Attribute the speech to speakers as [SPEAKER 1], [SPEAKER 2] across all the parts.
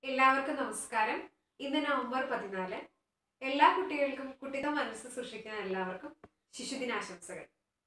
[SPEAKER 1] എല്ലാവർക്കും നമസ്കാരം ഇന്ന് നവംബർ പതിനാല് എല്ലാ കുട്ടികൾക്കും കുട്ടിത മനസ്സ് സൃഷ്ടിക്കുന്ന എല്ലാവർക്കും ശിശുദിനാശംസകൾ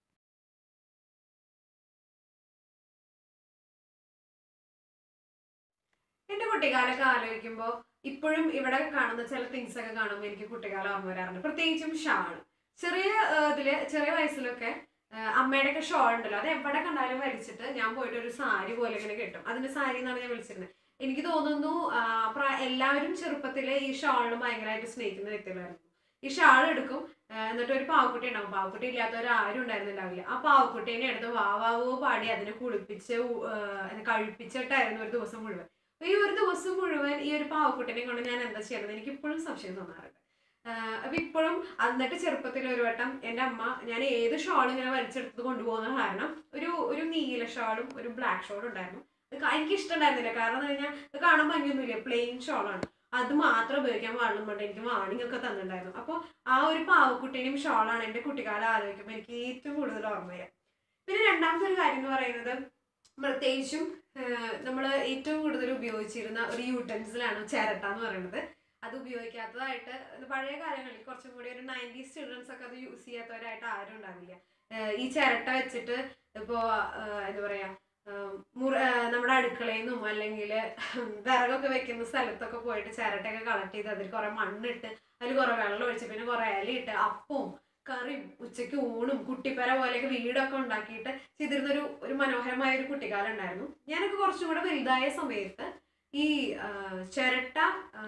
[SPEAKER 1] എൻ്റെ കുട്ടിക്കാലൊക്കെ ആലോചിക്കുമ്പോൾ ഇപ്പോഴും ഇവിടെ കാണുന്ന ചില തിങ്സ് ഒക്കെ കാണുമ്പോൾ എനിക്ക് കുട്ടിക്കാലം ഓർമ്മ വരാറുണ്ട് പ്രത്യേകിച്ചും ഷാൾ ചെറിയ ആ, ഇതില് ചെറിയ വയസ്സിലൊക്കെ ആ, അമ്മയുടെയൊക്കെ ഷോൾ ഉണ്ടല്ലോ അത് എവിടെ കണ്ടാലും വലിച്ചിട്ട് ഞാൻ പോയിട്ട് ഒരു സാരി പോലെ ഇങ്ങനെ കിട്ടും അതിന്റെ സാരി എന്നാണ് ഞാൻ വിളിച്ചിരുന്നത് എനിക്ക് തോന്നുന്നു ആ, പ്രാ- എല്ലാവരും ചെറുപ്പത്തിൽ ഈ ഷാളിന് ഭയങ്കരമായിട്ട് സ്നേഹിക്കുന്ന വ്യക്തികളായിരുന്നു ഈ ഷാൾ എടുക്കും ആ, എന്നിട്ട് ഒരു പാവക്കുട്ടി ഉണ്ടാവും പാവക്കുട്ടി ഇല്ലാത്തവർ ആരും ഉണ്ടായിരുന്നുണ്ടാവില്ല ആ പാവക്കുട്ടീനെ എടുത്ത് വാവാവോ പാടി അതിനെ കുളിപ്പിച്ച് ഉ- ആ, അതിനെ കഴിപ്പിച്ചിട്ടായിരുന്നു ഒരു ദിവസം മുഴുവൻ ഈ ഒരു ദിവസം മുഴുവൻ ഈ ഒരു പാവക്കുട്ടിനെ കൊണ്ട് ഞാൻ എന്താ ചെയ്യണത് എനിക്ക് ഇപ്പോഴും സംശയം തോന്നാറുണ്ട് ആഹ് അപ്പൊ ഇപ്പോഴും എന്നിട്ട് ചെറുപ്പത്തിൽ ഒരു വട്ടം എൻ്റെ അമ്മ ഞാൻ ഏത് ഷാൾ ഇങ്ങനെ വലിച്ചെടുത്ത് കൊണ്ടുപോകുന്ന കാരണം ഒരു ഒരു നീല ഷാളും ഒരു ബ്ലാക്ക് ഷാളും ഉണ്ടായിരുന്നു അത് ക- എനിക്ക് ഇഷ്ടമുണ്ടായിരുന്നില്ല കാരണം എന്ന് കഴിഞ്ഞാൽ ഇത് കാണാൻ ഭംഗിയൊന്നുമില്ല പ്ലെയിൻ ഷാളാണ് അത് മാത്രം ഉപയോഗിക്കാൻ പാടുള്ളൂ പറഞ്ഞിട്ട് എനിക്ക് വാണിംഗ് ഒക്കെ തന്നിട്ടുണ്ടായിരുന്നു അപ്പോൾ ആ ഒരു പാവക്കുട്ടീനെയും ഷാളാണ് എൻ്റെ കുട്ടിക്കാലം ആലോചിക്കുമ്പോൾ എനിക്ക് ഏറ്റവും കൂടുതൽ ഓർമ്മ വരിക പിന്നെ രണ്ടാമത്തെ ഒരു കാര്യം എന്ന് പറയുന്നത് പ്രത്യേകിച്ചും നമ്മൾ ഏറ്റവും കൂടുതൽ ഉപയോഗിച്ചിരുന്ന ഒരു യൂട്ടൻസിലാണ് ചിരട്ട എന്ന് പറയുന്നത് അത് ഉപയോഗിക്കാത്തതായിട്ട് പഴയ കാലങ്ങളിൽ കുറച്ചും കൂടി ഒരു നയൻറ്റീസ് ചിൽഡ്രൻസ് ഒക്കെ അത് യൂസ് ചെയ്യാത്തവരായിട്ട് ആരും ഉണ്ടാവില്ല ഏഹ് ഈ ചിരട്ട വെച്ചിട്ട് ഇപ്പോൾ എന്താ പറയുക മുറ ഏഹ് നമ്മുടെ അടുക്കളയിൽ നിന്നും അല്ലെങ്കിൽ വിറകൊക്കെ വെക്കുന്ന സ്ഥലത്തൊക്കെ പോയിട്ട് ചിരട്ടയൊക്കെ കളക്ട് ചെയ്ത് അതിൽ കുറേ മണ്ണിട്ട് അതിൽ കുറേ വെള്ളം ഒഴിച്ച് പിന്നെ കുറേ ഇലയിട്ട് അപ്പവും കറിയും ഉച്ചയ്ക്ക് ഊണും കുട്ടിപ്പര പോലെയൊക്കെ വീടൊക്കെ ഉണ്ടാക്കിയിട്ട് ചെയ്തിരുന്നൊരു ഒരു മനോഹരമായ ഒരു കുട്ടിക്കാലം ഉണ്ടായിരുന്നു ഞാനൊക്കെ കുറച്ചും കൂടെ വലുതായ സമയത്ത് ഈ ആ, ചിരട്ട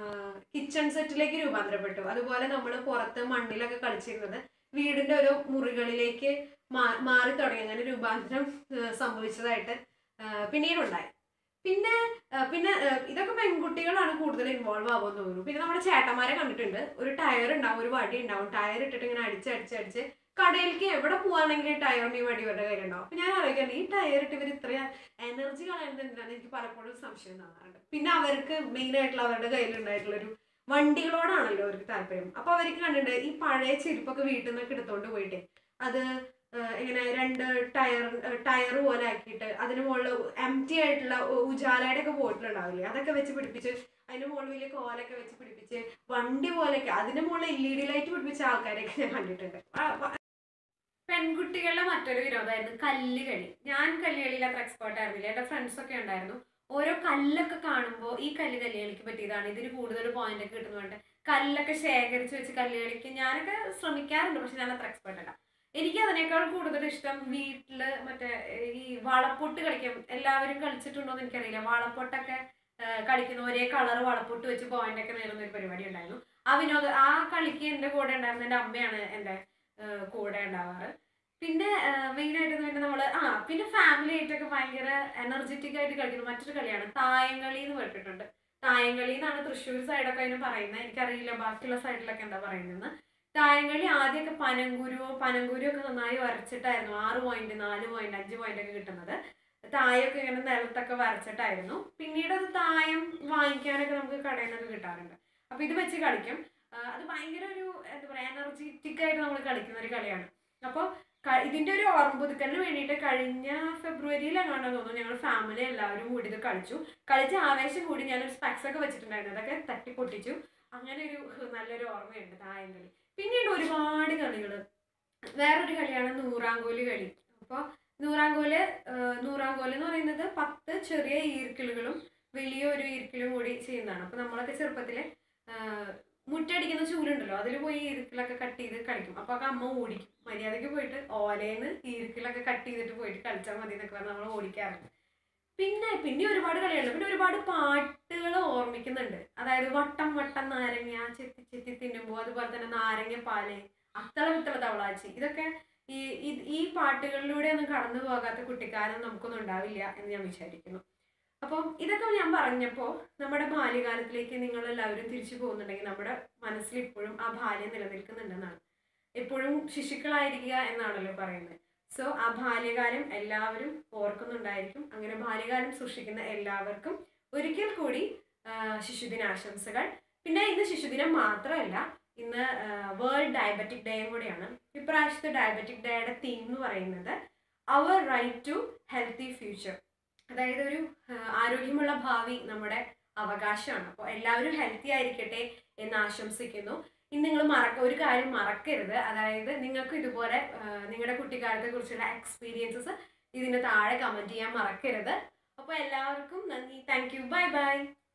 [SPEAKER 1] കിച്ചൺ സെറ്റിലേക്ക് രൂപാന്തരപ്പെട്ടു അതുപോലെ നമ്മൾ പുറത്ത് മണ്ണിലൊക്കെ കളിച്ചിരുന്നത് വീടിന്റെ ഓരോ മുറികളിലേക്ക് മാ- മാറി തുടങ്ങി അങ്ങനെ രൂപാന്തരം ആ, സംഭവിച്ചതായിട്ട് ആ, പിന്നീടുണ്ടായി പിന്നെ ആ, പിന്നെ ആ, ഇതൊക്കെ പെൺകുട്ടികളാണ് കൂടുതൽ ഇൻവോൾവ് ആവുമെന്ന് തോന്നുന്നു പിന്നെ നമ്മുടെ ചേട്ടന്മാരെ കണ്ടിട്ടുണ്ട് ഒരു ടയർ ഉണ്ടാവും ഒരു വടി ഉണ്ടാവും ടയർ ഇട്ടിട്ട് ഇങ്ങനെ അടിച്ച് അടിച്ച് അടിച്ച് കടയിലേക്ക് എവിടെ പോവാണെങ്കിലും ടയറും ഈ വടി ഇവരുടെ കയ്യിലുണ്ടാവും അപ്പൊ ഞാൻ അറിയിക്കാൻ ഈ ടയർ ഇട്ട് ഇവർ ഇത്ര എനർജി കളയുന്നത് എന്തിനാന്ന് എനിക്ക് പലപ്പോഴും സംശയം തോന്നാറുണ്ട് പിന്നെ അവർക്ക് മെയിൻ ആയിട്ടുള്ള അവരുടെ കയ്യിലുണ്ടായിട്ടുള്ള ഒരു വണ്ടികളോടാണല്ലോ അവർക്ക് താല്പര്യം അപ്പൊ അവർക്ക് കണ്ടിട്ടുണ്ട് ഈ പഴയ ചെരുപ്പൊക്കെ വീട്ടിൽ നിന്നൊക്കെ എടുത്തോണ്ട് പോയിട്ട് അത് ആ, ഇങ്ങനെ രണ്ട് ടയർ ടയർ പോലെ ആക്കിയിട്ട് അതിന് മുകളിൽ എം ടി ആയിട്ടുള്ള ഉ- ഉജാലയുടെ ഒക്കെ ബോട്ടിലുണ്ടാവില്ലേ അതൊക്കെ വെച്ച് പിടിപ്പിച്ച് അതിന് മുകളിൽ വലിയ കോലൊക്കെ വെച്ച് പിടിപ്പിച്ച് വണ്ടി പോലെയൊക്കെ അതിന്റെ മുകളിൽ എൽ ഇ ഡി ലൈറ്റ് പിടിപ്പിച്ച ആൾക്കാരെയൊക്കെ ഞാൻ കണ്ടിട്ടുണ്ട് ആ, വ- പെൺകുട്ടികളുടെ മറ്റൊരു വിനോദമായിരുന്നു കല്ല് കളി ഞാൻ കല്ല് കളിയിൽ അത്ര എക്സ്പേർട്ട് ആയിരുന്നില്ല എൻ്റെ ഫ്രണ്ട്സ് ഒക്കെ ഉണ്ടായിരുന്നു ഓരോ കല്ലൊക്കെ കാണുമ്പോൾ ഈ കല്ല് കല്ല് കളിക്ക് പറ്റിയതാണ് ഇതിന് കൂടുതൽ പോയിന്റ് ഒക്കെ കിട്ടുന്നുണ്ട് കല്ലൊക്കെ ശേഖരിച്ച് വെച്ച് കല്ല് കളിക്ക് ഞാനൊക്കെ ശ്രമിക്കാറുണ്ട് പക്ഷെ ഞാൻ അത്ര എക്സ്പേർട്ട് അല്ല എനിക്ക് അതിനേക്കാൾ കൂടുതൽ ഇഷ്ടം വീട്ടില് മറ്റേ ഈ വളപ്പൊട്ട് കളിക്കാം എല്ലാവരും കളിച്ചിട്ടുണ്ടോ എന്ന് എനിക്കറിയില്ല വളപ്പൊട്ടൊക്കെ ആ, കളിക്കുന്ന ഒരേ കളർ വളപ്പൊട്ട് വെച്ച് പോയിന്റ് ഒക്കെ നേടുന്ന ഒരു പരിപാടി ഉണ്ടായിരുന്നു ആ വിനോദ ആ കളിക്ക് എൻ്റെ കൂടെ ഉണ്ടായിരുന്ന എൻ്റെ അമ്മയാണ് എൻ്റെ ആ, കൂടെ ഉണ്ടാവാറ് പിന്നെ മെയിൻ ആയിട്ട് പിന്നെ നമ്മൾ ആ പിന്നെ ഫാമിലി ആയിട്ടൊക്കെ ഭയങ്കര എനർജറ്റിക് ആയിട്ട് കളിക്കുന്ന മറ്റൊരു കളിയാണ് തായങ്കളി എന്ന് കേട്ടിട്ടുണ്ട് തായങ്കളി എന്നാണ് തൃശ്ശൂർ സൈഡൊക്കെ അതിന് പറയുന്നത് എനിക്കറിയില്ല ബാക്കിയുള്ള സൈഡിലൊക്കെ എന്താ പറയുന്നത് തായങ്കളി ആദ്യമൊക്കെ പനങ്കുരുവോ പനങ്കുരുവോ ഒക്കെ നന്നായി വരച്ചിട്ടായിരുന്നു ആറ് പോയിന്റ് നാല് പോയിന്റ് അഞ്ച് പോയിന്റ് ഒക്കെ കിട്ടുന്നത് തായൊക്കെ ഇങ്ങനെ നിലത്തൊക്കെ വരച്ചിട്ടായിരുന്നു പിന്നീട് അത് തായം വാങ്ങിക്കാനൊക്കെ നമുക്ക് കടയിൽ നിന്നൊക്കെ കിട്ടാറുണ്ട് അപ്പൊ ഇത് വെച്ച് കളിക്കും ആ, അത് ഭയങ്കര ഒരു എന്താ പറയാ എനർജറ്റിക് ആയിട്ട് നമ്മൾ കളിക്കുന്ന ഒരു കളിയാണ് അപ്പോൾ ഇതിന്റെ ഒരു ഓർമ്മ പുതുക്കലിന് വേണ്ടിയിട്ട് കഴിഞ്ഞ ഫെബ്രുവരിയിലെങ്ങാണ്ടോ തോന്നുന്നു ഞങ്ങൾ ഫാമിലി എല്ലാവരും കൂടി ഇത് കളിച്ചു കളിച്ച ആവേശം കൂടി ഞാനൊരു സ്പെക്സ് ഒക്കെ വെച്ചിട്ടുണ്ടായിരുന്നു അതൊക്കെ തട്ടി പൊട്ടിച്ചു അങ്ങനെ ഒരു നല്ലൊരു ഓർമ്മയുണ്ട് തായങ്കളി പിന്നീട് ഒരുപാട് കളികൾ വേറൊരു കളിയാണ് നൂറാങ്കോല് കളി അപ്പോൾ നൂറാങ്കോല് ആ, നൂറാങ്കോല് എന്ന് പറയുന്നത് പത്ത് ചെറിയ ഈർക്കിളുകളും വലിയ ഒരു ഈർക്കിലും കൂടി ചെയ്യുന്നതാണ് അപ്പോൾ നമ്മളൊക്കെ ചെറുപ്പത്തിൽ മുറ്റടിക്കുന്ന ചൂലുണ്ടല്ലോ അതിൽ പോയി ഈർക്കിലൊക്കെ കട്ട് ചെയ്ത് കളിക്കും അപ്പോൾ ഒക്കെ അമ്മ ഓടിക്കും മര്യാദയ്ക്ക് പോയിട്ട് ഓലയിന്ന് ഈർക്കിലൊക്കെ കട്ട് ചെയ്തിട്ട് പോയിട്ട് കളിച്ചാൽ മതി എന്നൊക്കെ പറഞ്ഞ് നമ്മൾ ഓടിക്കാറുണ്ട് പിന്നെ പിന്നെ ഒരുപാട് കളികളുണ്ട് പിന്നെ ഒരുപാട് പാട്ടുകൾ ഓർമ്മിക്കുന്നുണ്ട് അതായത് വട്ടം വട്ടം നാരങ്ങ ചെത്തി ചെത്തി തിന്നുമ്പോൾ അതുപോലെ തന്നെ നാരങ്ങ പാല് അത്തള വിത്തള തവളാച്ചി ഇതൊക്കെ ഈ ഈ- ഈ പാട്ടുകളിലൂടെ ഒന്നും കടന്നു പോകാത്ത കുട്ടിക്കാലം നമുക്കൊന്നും ഉണ്ടാവില്ല എന്ന് ഞാൻ വിചാരിക്കുന്നു അപ്പം ഇതൊക്കെ ഞാൻ പറഞ്ഞപ്പോൾ നമ്മുടെ ബാല്യകാലത്തിലേക്ക് നിങ്ങൾ എല്ലാവരും തിരിച്ചു പോകുന്നുണ്ടെങ്കിൽ നമ്മുടെ മനസ്സിൽ ഇപ്പോഴും ആ ബാല്യം നിലനിൽക്കുന്നുണ്ടെന്നാണ് എപ്പോഴും ശിശുക്കളായിരിക്കുക എന്നാണല്ലോ പറയുന്നത് സോ ആ ബാല്യകാലം എല്ലാവരും ഓർക്കുന്നുണ്ടായിരിക്കും അങ്ങനെ ബാല്യകാലം സൃഷ്ടിക്കുന്ന എല്ലാവർക്കും ഒരിക്കൽ കൂടി ആ, ശിശുദിനാശംസകൾ പിന്നെ ഇന്ന് ശിശുദിനം മാത്രമല്ല ഇന്ന് വേൾഡ് ഡയബറ്റിക് ഡേയും കൂടിയാണ് ഇപ്രാവശ്യത്തെ ഡയബറ്റിക് ഡേയുടെ തീം എന്ന് പറയുന്നത് അവർ റൈറ്റ് ടു ഹെൽത്തി ഫ്യൂച്ചർ അതായത് ഒരു ആ, ആരോഗ്യമുള്ള ഭാവി നമ്മുടെ അവകാശമാണ് അപ്പോൾ എല്ലാവരും ഹെൽത്തി ആയിരിക്കട്ടെ എന്ന് ആശംസിക്കുന്നു ഇനി നിങ്ങൾ മറക്ക ഒരു കാര്യം മറക്കരുത് അതായത് നിങ്ങൾക്ക് ഇതുപോലെ ആ, നിങ്ങളുടെ കുട്ടിക്കാലത്തെ കുറിച്ചുള്ള എക്സ്പീരിയൻസസ് ഇതിന് താഴെ കമൻറ്റ് ചെയ്യാൻ മറക്കരുത് അപ്പോൾ എല്ലാവർക്കും നന്ദി താങ്ക് യു ബൈ ബൈ